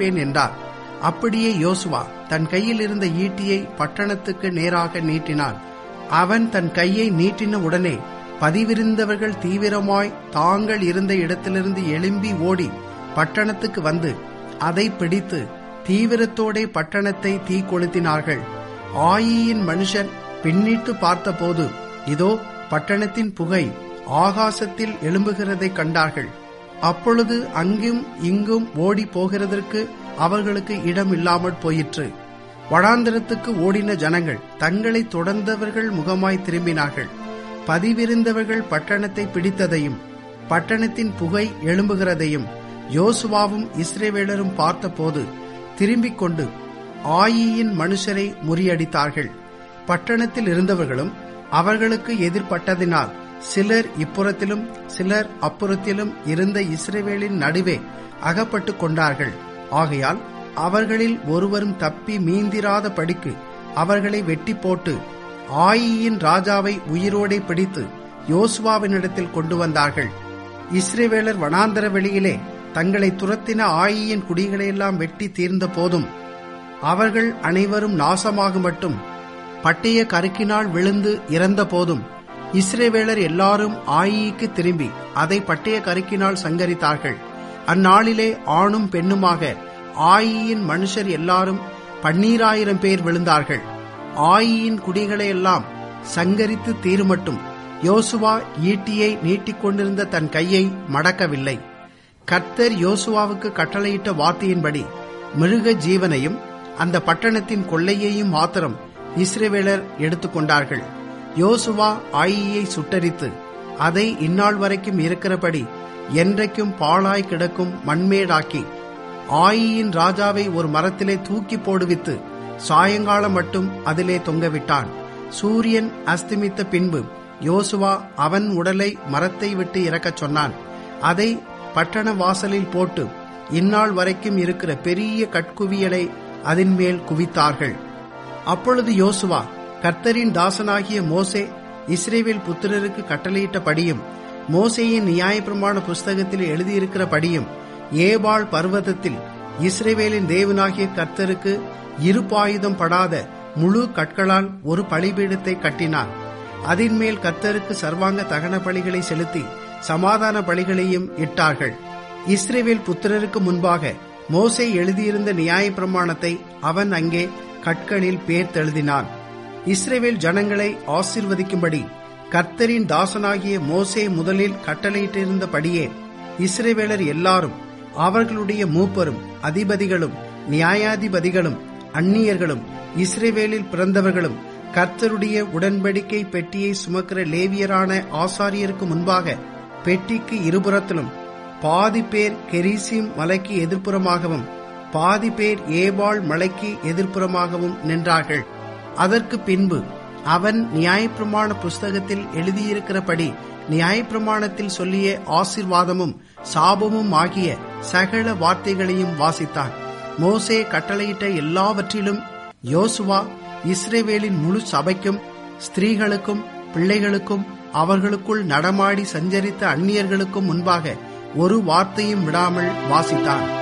பிடிப்பேன் என்றார் அப்படியே யோசுவா தன் கையில் இருந்த ஈட்டியை பட்டணத்துக்கு நேராக நீட்டினான் அவன் தன் கையை நீட்டின உடனே பதிவிருந்தவர்கள் தீவிரமாய் தாங்கள் இருந்த இடத்திலிருந்து எழும்பி ஓடி பட்டணத்துக்கு வந்து அதை பிடித்து தீவிரத்தோடே பட்டணத்தை தீ கொளுத்தினார்கள் ஆயியின் மனுஷர் பின்னிட்டு பார்த்தபோது இதோ பட்டணத்தின் புகை ஆகாசத்தில் எழும்புகிறதை கண்டார்கள் அப்பொழுது அங்கும் இங்கும் ஓடி போகிறதற்கு அவர்களுக்கு இடம் இல்லாமற் போயிற்று வடாந்திரத்துக்கு ஓடின ஜனங்கள் தங்களை தொடர்ந்தவர்கள் முகமாய் திரும்பினார்கள் பதிவிருந்தவர்கள் பட்டணத்தை பிடித்ததையும் பட்டணத்தின் புகை எழும்புகிறதையும் யோசுவாவும் இஸ்ரேவேலரும் பார்த்தபோது திரும்பிக் கொண்டு ஆயியின் மனுஷரை முறியடித்தார்கள் பட்டணத்தில் இருந்தவர்களும் அவர்களுக்கு எதிர்பட்டதினால் சிலர் இப்புறத்திலும் சிலர் அப்புறத்திலும் இருந்த இஸ்ரேவேலின் நடுவே அகப்பட்டு கொண்டார்கள் ஆகையால் அவர்களில் ஒருவரும் தப்பி மீந்திராத படிக்கு அவர்களை வெட்டி போட்டு ஆயியின் ராஜாவை உயிரோடே பிடித்து யோசுவாவினிடத்தில் கொண்டு வந்தார்கள் இஸ்ரேவேலர் வனாந்தர வெளியிலே தங்களை துரத்தின ஆயியின் குடிகளையெல்லாம் வெட்டி தீர்ந்த போதும் அவர்கள் அனைவரும் நாசமாக மட்டும் பட்டய கருக்கினால் விழுந்து இறந்த போதும் இஸ்ரேவேலர் எல்லாரும் ஆயிக்கு திரும்பி அதை பட்டய கருக்கினால் சங்கரித்தார்கள் அந்நாளிலே ஆணும் பெண்ணுமாக ஆயியின் மனுஷர் எல்லாரும் பன்னீராயிரம் பேர் விழுந்தார்கள் ஆயியின் குடிகளை எல்லாம் சங்கரித்து தீருமட்டும் யோசுவா ஈட்டியை நீட்டிக்கொண்டிருந்த தன் கையை மடக்கவில்லை கர்த்தர் யோசுவாவுக்கு கட்டளையிட்ட வார்த்தையின்படி மிருக ஜீவனையும் அந்த பட்டணத்தின் கொள்ளையையும் மாத்திரம் இஸ்ரேவேலர் எடுத்துக்கொண்டார்கள் யோசுவா ஆயியை சுட்டரித்து அதை இந்நாள் வரைக்கும் இருக்கிறபடி என்றைக்கும் பாழாய் கிடக்கும் மண்மேடாக்கி ஆயியின் ராஜாவை ஒரு மரத்திலே தூக்கி போடுவித்து சாயங்காலம் மட்டும் அதிலே தொங்கவிட்டான் சூரியன் அஸ்தமித்த பின்பு யோசுவா அவன் உடலை மரத்தை விட்டு இறக்கச் சொன்னான் அதை பட்டண வாசலில் போட்டு இந்நாள் வரைக்கும் இருக்கிற பெரிய கட்குவியலை அதன் மேல் குவித்தார்கள் அப்பொழுது யோசுவா கர்த்தரின் தாசனாகிய மோசே இஸ்ரேவேல் புத்திரருக்கு கட்டளையிட்டபடியும் மோசேயின் நியாயப்பிரமாண புஸ்தகத்தில் எழுதியிருக்கிறபடியும் ஏபாள் பர்வதத்தில் இஸ்ரேவேலின் தேவனாகிய கர்த்தருக்கு இருப்பாயுதம் படாத முழு கற்களால் ஒரு பலிபீடத்தை கட்டினான் அதன் மேல் கர்த்தருக்கு சர்வாங்க தகன பலிகளை செலுத்தி சமாதான பலிகளையும் இட்டார்கள் இஸ்ரேவேல் புத்திரருக்கு முன்பாக மோசே எழுதியிருந்த நியாயப்பிரமாணத்தை அவன் அங்கே கற்களில் பேர்த்தெழுதினான் இஸ்ரேவேல் ஜனங்களை ஆசிர்வதிக்கும்படி கர்த்தரின் தாசனாகிய மோசே முதலில் கட்டளையிட்டிருந்தபடியே இஸ்ரேவேலர் எல்லாரும் அவர்களுடைய மூப்பரும் அதிபதிகளும் நியாயாதிபதிகளும் அந்நியர்களும் இஸ்ரேவேலில் பிறந்தவர்களும் கர்த்தருடைய உடன்படிக்கை பெட்டியை சுமக்கிற லேவியரான ஆசாரியருக்கு முன்பாக பெட்டிக்கு இருபுறத்திலும் பாதி பேர் கெரிசிம் மலைக்கு எதிர்ப்புறமாகவும் பாதி பேர் ஏபாள் மலைக்கு எதிர்ப்புறமாகவும் நின்றார்கள் அதற்கு பின்பு அவன் நியாயப்பிரமாண புஸ்தகத்தில் எழுதியிருக்கிறபடி நியாயப்பிரமாணத்தில் சொல்லிய ஆசிர்வாதமும் சாபமும் ஆகிய சகல வார்த்தைகளையும் வாசித்தான் மோசே கட்டளையிட்ட எல்லாவற்றிலும் யோசுவா இஸ்ரேவேலின் முழு சபைக்கும் ஸ்திரீகளுக்கும் பிள்ளைகளுக்கும் அவர்களுக்குள் நடமாடி சஞ்சரித்த அந்நியர்களுக்கும் முன்பாக ஒரு வார்த்தையும் விடாமல் வாசித்தான்